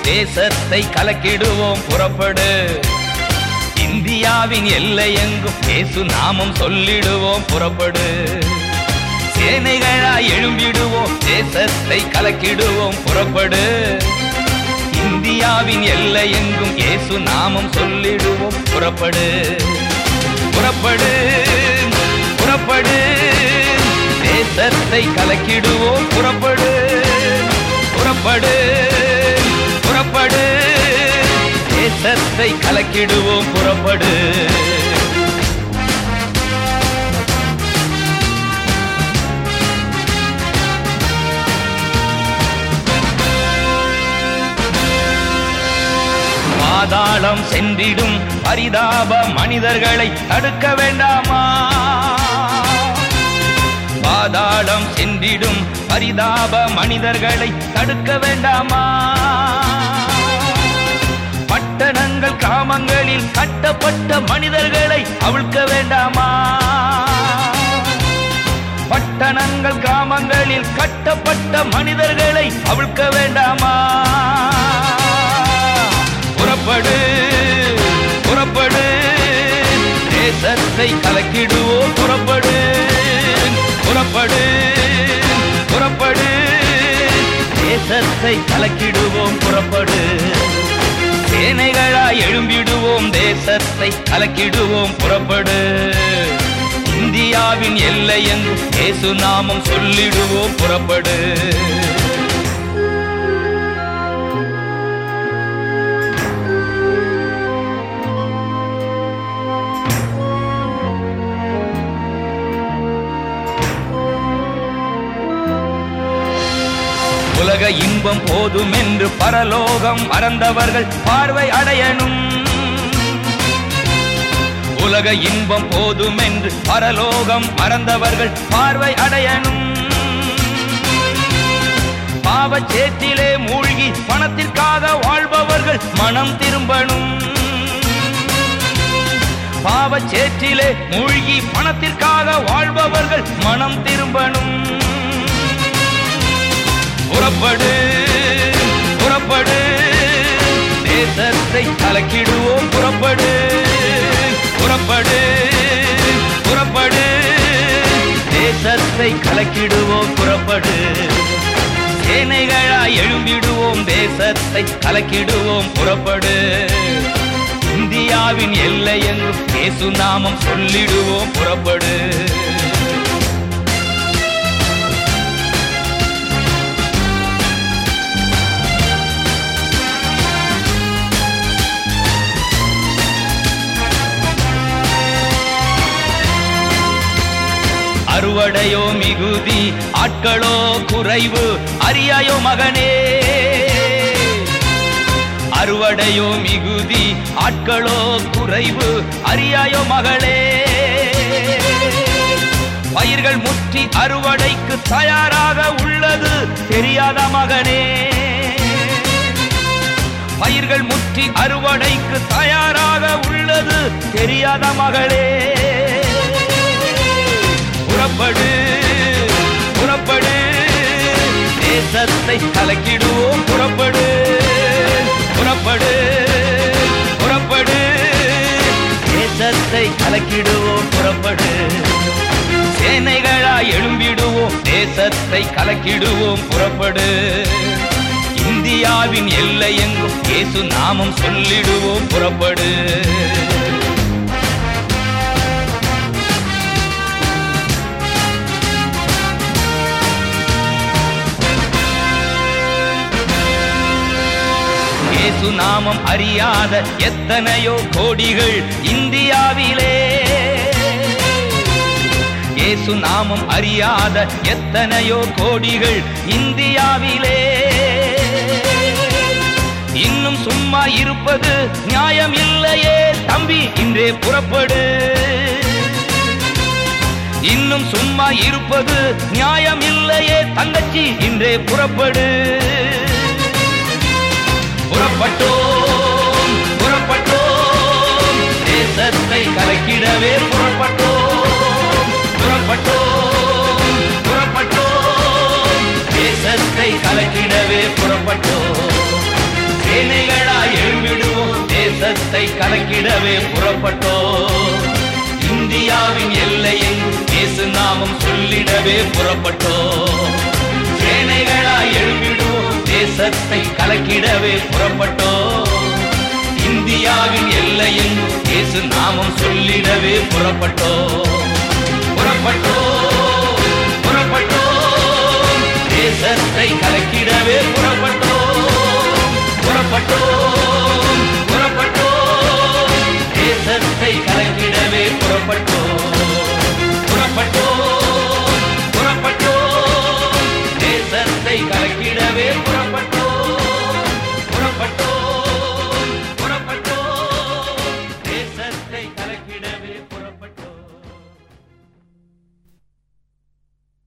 தேசத்தை கலக்கிடுவோம் புறப்படு இந்தியாவின் எல்லை எங்கும் இயேசு நாமம் சொல்லிடுவோம் புறப்படு சேனைகளாய் எழும்பிடுவோம் தேசத்தை கலக்கிடுவோம் புறப்படு இந்தியாவின் எல்லை எங்கும் இயேசு நாமம் சொல்லிடுவோம் புறப்படு புறப்படு புறப்படு தேசத்தை கலக்கிடுவோம் புறப்படு புறப்படு புறப்படு தேசத்தை கலக்கிடுவோம் புறப்படு பாதாளம் சென்றிடும் பரிதாப மனிதர்களை தடுக்க வேண்டாமா பாதாளம் சென்றிடும் பரிதாப மனிதர்களை தடுக்க வேண்டாமா பட்டணங்கள் கிராமங்களில் கட்டப்பட்ட மனிதர்களை அவிழ்க்க வேண்டாமா பட்டணங்கள் கிராமங்களில் கட்டப்பட்ட மனிதர்களை அவிழ்க்க வேண்டாமா புறப்படு புறப்படு தேசத்தை கலக்கிடுவோம் புறப்படு புறப்படு புறப்படு தேசத்தை கலக்கிடுவோம் புறப்படு சேனைகளாய் எழும்பிடுவோம் தேசத்தை கலக்கிடுவோம் புறப்படு இந்தியாவின் எல்லை எங்கும் இயேசு நாமம் சொல்லிடுவோம் புறப்படு உலக இன்பம் போதும் என்று பரலோகம் மறந்தவர்கள் பார்வை அடையணும் உலக இன்பம் போதும் என்று பரலோகம் மறந்தவர்கள் பார்வை அடையணும் பாவச் சேற்றிலே மூழ்கி பணத்திற்காக வாழ்பவர்கள் மனம் திரும்பணும் பாவச் சேற்றிலே மூழ்கி பணத்திற்காக வாழ்பவர்கள் மனம் திரும்பணும் புறப்படு புறப்படு தேசத்தை கலக்கிடுவோம் புறப்படு புறப்படு புறப்படு தேசத்தை கலக்கிடுவோம் புறப்படு சேனைகளாய் எழும்பிடுவோம் தேசத்தை கலக்கிடுவோம் புறப்படு இந்தியாவின் எல்லை எங்கும் இயேசு நாமம் சொல்லிடுவோம் புறப்படு அறுவடையோ மிகுதி ஆட்களோ குறைவு அறியாயோ மகனே அறுவடையோ மிகுதி ஆட்களோ குறைவு அறியாயோ மகளே பயிர்கள் முற்றி அறுவடைக்கு தயாராக உள்ளது தெரியாத மகனே பயிர்கள் முற்றி அறுவடைக்கு தயாராக உள்ளது தெரியாத மகளே புறப்படு புறப்படு தேசத்தை கலக்கிடுவோம் புறப்படு புறப்படு புறப்படு தேசத்தை கலக்கிடுவோம் புறப்படு சேனைகளாய் எழும்பிடுவோம் தேசத்தை கலக்கிடுவோம் புறப்படு இந்தியாவின் எல்லை எங்கும் இயேசு நாமம் சொல்லிடுவோம் புறப்படு இயேசு நாமம் அறியாத எத்தனையோ கோடிகள் இந்தியாவிலே இயேசு நாமம் அறியாத எத்தனையோ கோடிகள் இந்தியாவிலே இன்னும் சும்மா இருப்பது நியாயம் இல்லையே தம்பி இன்றே புறப்படு இன்னும் சும்மா இருப்பது நியாயம் இல்லையே தங்கச்சி இன்றே புறப்படு புறப்பட்டோம் புறப்பட்டோம் தேசத்தை கலக்கிடவே புறப்பட்டோம் புறப்பட்டோம் புறப்பட்டோம் தேசத்தை கலக்கிடவே புறப்பட்டோம் சேனைகளாய் எழும்பிடுவோம் தேசத்தை கலக்கிடவே புறப்பட்டோம் இந்தியாவின் எல்லையெங்கும் இயேசு நாமம் சொல்லிடவே புறப்பட்டோம் சேனைகளாய் எழும்பிடுவோம் தேசத்தை கலக்கிடவே புறப்பட்டோம் இந்தியாவின் எல்லையெங்கும் இயேசு நாமம் சொல்லிடவே புறப்பட்டோம் புறப்பட்டோம் புறப்பட்டோம் தேசத்தை கலக்கிடவே புறப்பட்டோம் புறப்பட்டோம் புறப்பட்டோம் தேசத்தை கலக்கிடவே புறப்பட்டோம் புறப்பட்டோம்